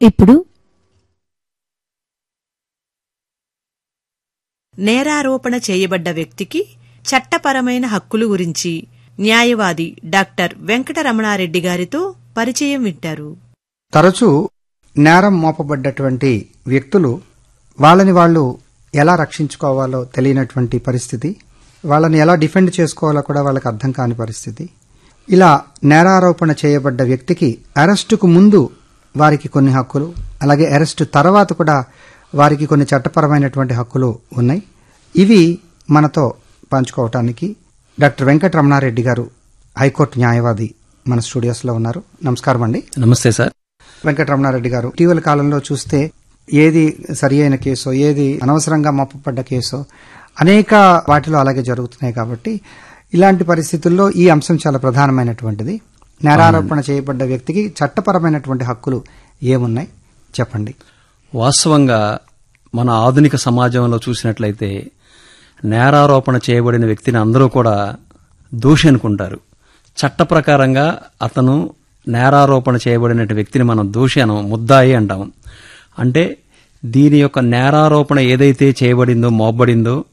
ఇప్పుడు నేరారోపణ చేయబడ్డ వ్యక్తికి చట్టపరమైన హక్కులు గురించి న్యాయవాది డాక్టర్ వెంకటరమణారెడ్డి గారితో పరిచయం వింటారు తరచూ నేరం మోపబడ్డటువంటి వ్యక్తులు వాళ్ళని వాళ్ళు ఎలా రక్షించుకోవాలో తెలియనటువంటి పరిస్థితి వాళ్ళని ఎలా డిఫెండ్ చేసుకోవాలో కూడా వాళ్ళకి అర్థం కాని పరిస్థితి ఇలా నేరారోపణ చేయబడ్డ వ్యక్తికి అరెస్టుకు ముందు వారికి కొన్ని హక్కులు అలాగే అరెస్టు తర్వాత కూడా వారికి కొన్ని చట్టపరమైనటువంటి హక్కులు ఉన్నాయి ఇవి మనతో పంచుకోవటానికి డాక్టర్ వెంకటరమణారెడ్డి గారు హైకోర్టు న్యాయవాది మన స్టూడియోస్లో ఉన్నారు నమస్కారం అండి నమస్తే సార్ వెంకటరమణారెడ్డి గారు ఇటీవల కాలంలో చూస్తే ఏది సరి అయిన కేసో ఏది అనవసరంగా మోపబడ్డ కేసో అనేక వాటిలో అలాగే జరుగుతున్నాయి కాబట్టి ఇలాంటి పరిస్థితుల్లో ఈ అంశం చాలా ప్రధానమైనటువంటిది నేరారోపణ చేయబడ్డ వ్యక్తికి చట్టపరమైనటువంటి హక్కులు ఏమున్నాయి చెప్పండి వాస్తవంగా మన ఆధునిక సమాజంలో చూసినట్లయితే నేరారోపణ చేయబడిన వ్యక్తిని అందరూ కూడా దోషి అనుకుంటారు చట్ట ప్రకారంగా అతను నేరారోపణ చేయబడిన వ్యక్తిని మనం దోషి అనం ముద్దాయి అంటాం అంటే దీని యొక్క నేరారోపణ ఏదైతే చేయబడిందో మోపబడిందో